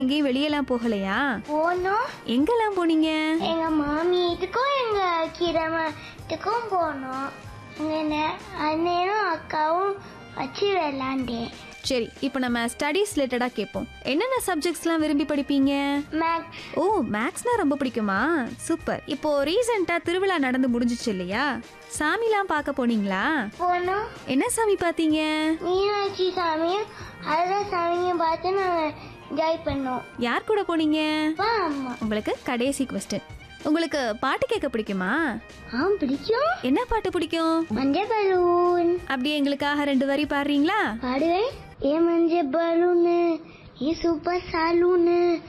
எங்கேயும் வெளியெல்லாம் போகலையா போனோம் எங்கெல்லாம் போனீங்க எங்க மாமி வீட்டுக்கும் எங்க கிரமத்துக்கும் போனோம் எங்க அண்ணனும் அக்காவும் வச்சு விளாண்டேன் சரி இப்போ நம்ம ஸ்டடீஸ் ரிலேட்டடாக கேட்போம் என்னென்ன சப்ஜெக்ட்ஸ்லாம் விரும்பி படிப்பீங்க மேக்ஸ் ஓ மேக்ஸ்னா ரொம்ப பிடிக்குமா சூப்பர் இப்போ ரீசெண்டாக திருவிழா நடந்து முடிஞ்சிச்சு இல்லையா சாமிலாம் பார்க்க போனீங்களா போனோம் என்ன சாமி பார்த்தீங்க மீனாட்சி சாமியும் அழகா சாமியும் பார்த்து நாங்கள் என்ஜாய் பண்ணோம் யார் கூட போனீங்க அப்பா அம்மா உங்களுக்கு கடைசி கொஸ்டின் உங்களுக்கு பாட்டு கேட்க பிடிக்குமா ஆ பிடிக்கும் என்ன பாட்டு பிடிக்கும் மஞ்சள் பலூன் அப்படியே எங்களுக்காக ரெண்டு வரி பாடுறீங்களா பாடுவேன் ஏ மஞ்சள் பலூனு ஏ சூப்பர் சாலூனு